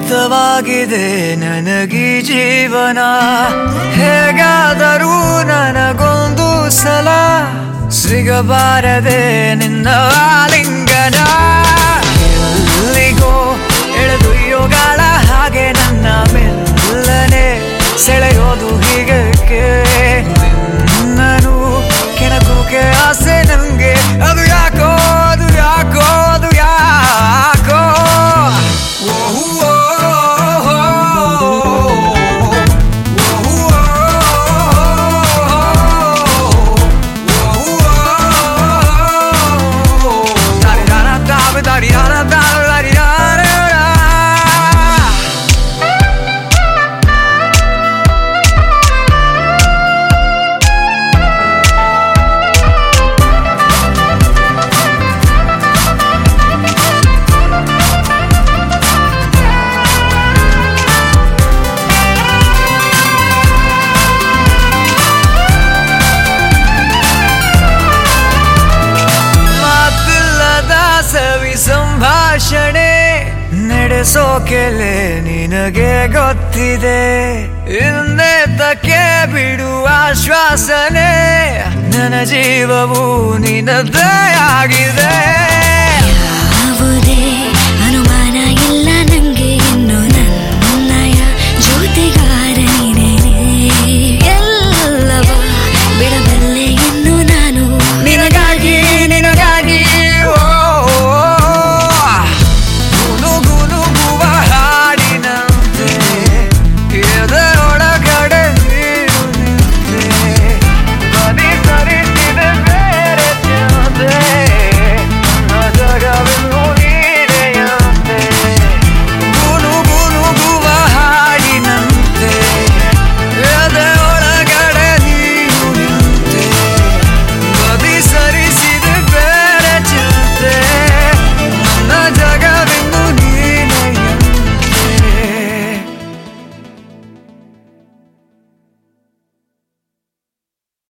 ವ್ಯರ್ಥವಾಗಿದೆ ನನಗೀ ಜೀವನ ಹೇಗಾದರೂ ನನಗೊಂದು ಸಲ ಸಿಗಬಾರದೆ ನಿನ್ನ ಆಲಿಂಗನ ಎಲ್ಲಿಗೋ ಎಳೆದೊಯ್ಯೋಗಾಳ ಹಾಗೆ ನನ್ನ ಮೆಲ್ಲನೆ ಸೆಳೆಯೋದು ಹೀಗಕ್ಕೆ ನಿನ್ನನು ಕೆಣಕೋಕೆ ಆಸೆ ನಂಗೆ ಅದು ಯಾಕೋ ಅದು ಯಾಕೋ ಅದು ಯಾಕೋ ಓಹೋ, ದಾರಿ ದಾರಿ ದಾರಿ ಮಾತಿಲ್ಲದ ಸವಿ ಸಂಭಾಷಣೆ ನಡೆಸೋಕೆಲೆ ನಿನಗೆ ಗೊತ್ತಿದೆ ಇನ್ನೇತಕ್ಕೆ ಬಿಡುವ ಆಶ್ವಾಸನೆ ನನ್ನ ಜೀವವು ನಿನ್ನದೇ ಆಗಿದೆ